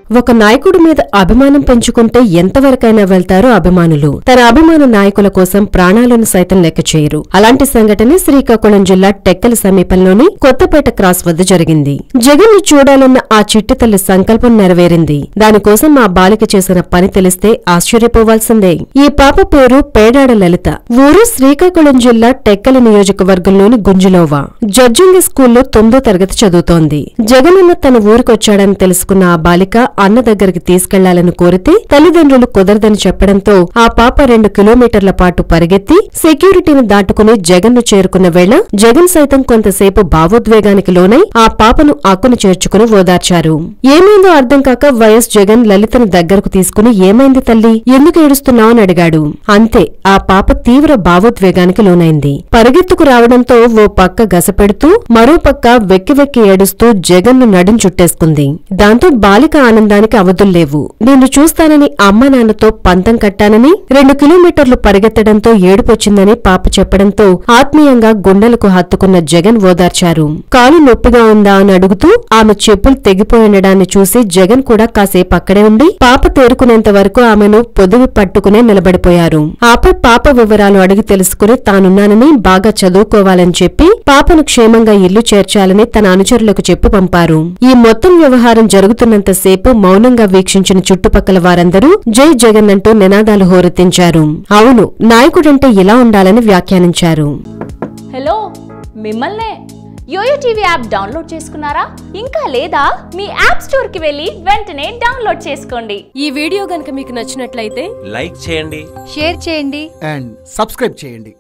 ఒక నాయకుడి మీద అభిమానం పెంచుకుంటే ఎంతవరకైనా వెళ్తారు అభిమానులు తన అభిమాన నాయకుల కోసం ప్రాణాలను సైతం లెక్క చేయరు అలాంటి సంఘటన శ్రీకాకుళం జిల్లా టెక్కల సమీపంలోని కొత్తపేట క్రాస్ వద్ద జరిగింది జగన్ ను చూడాలన్న ఆ చిట్టి తల్లి సంకల్పం నెరవేరింది దానికోసం ఆ బాలిక చేసిన పని తెలిస్తే ఆశ్చర్యపోవాల్సిందే ఈ పాప పేరు పేడాడ లలిత ఊరు శ్రీకాకుళం జిల్లా టెక్కల నియోజకవర్గంలోని గుంజులోవా జడ్జింగ్ స్కూల్లో తొమ్మిదో తరగతి చదువుతోంది జగనన్న తన ఊరికొచ్చాడని తెలుసుకున్న ఆ బాలిక అన్న దగ్గరికి తీసుకెళ్లాలని కోరితే తల్లిదండ్రులు కుదరదని చెప్పడంతో ఆ పాప రెండు కిలోమీటర్ల పాటు పరిగెత్తి సెక్యూరిటీని దాటుకుని జగన్ ను చేరుకున్న వేళ జగన్ సైతం కొంతసేపు భావోద్వేగానికి లోనై ఆ పాపను ఆకును చేర్చుకుని ఓదార్చారు ఏమైందో అర్థం కాక వైఎస్ జగన్ లలితను దగ్గరకు తీసుకుని ఏమైంది తల్లి ఎందుకు ఏడుస్తున్నావని అడిగాడు అంతే ఆ పాప తీవ్ర భావోద్వేగానికి లోనైంది పరిగెత్తుకు రావడంతో ఓ పక్క గసపెడుతూ మరో పక్క వెక్కి వెక్కి ఏడుస్తూ జగన్ ను నడుం చుట్టేసుకుంది దాంతో బాలిక ఆనందానికి అవధుల్లేవు నిన్ను చూస్తానని అమ్మ నాన్నతో పంతం కట్టానని రెండు కిలోమీటర్లు పరిగెత్తడంతో ఏడుపొచ్చిందని పాప చెప్పడంతో ఆత్మీయంగా గుండెలకు హత్తుకున్న జగన్ ఓదార్చారు కాలు నొప్పిగా ఉందా అని అడుగుతూ ఆమె చెప్పులు తెగిపోయిండడాన్ని చూసి జగన్ కూడా కాసేపు అక్కడే ఉండి పాప తేరుకునేంత వరకు ఆమెను పొదివి పట్టుకునే నిలబడిపోయారు ఆపై పాప వివరాలు అడిగి తెలుసుకుని తానున్నానని బాగా చదువుకోవాలని చెప్పి పాపను క్షేమంగా ఇల్లు చేర్చాలని తన అనుచరులకు చెప్పి పంపారు ఈ మొత్తం వ్యవహారం జరుగుతున్నంతసేపు మౌనంగా వీక్షించిన చుట్టుపక్కల వారందరూ జై జగన్ అంటూ నినాదాలు హోరెత్తించారు అవును నాయకుడంటే ఇలా ఉండాలని వ్యాఖ్యానించారు హలో మిమ్మల్నే యోయో టీవీ యాప్ డౌన్లోడ్ చేసుకున్నారా ఇంకా లేదా మీ యాప్ స్టోర్కి వెళ్ళి వెంటనే డౌన్లోడ్ చేసుకోండి ఈ వీడియో గనక మీకు నచ్చినట్లయితే లైక్ చేయండి షేర్ చేయండి అండ్ సబ్స్క్రైబ్ చేయండి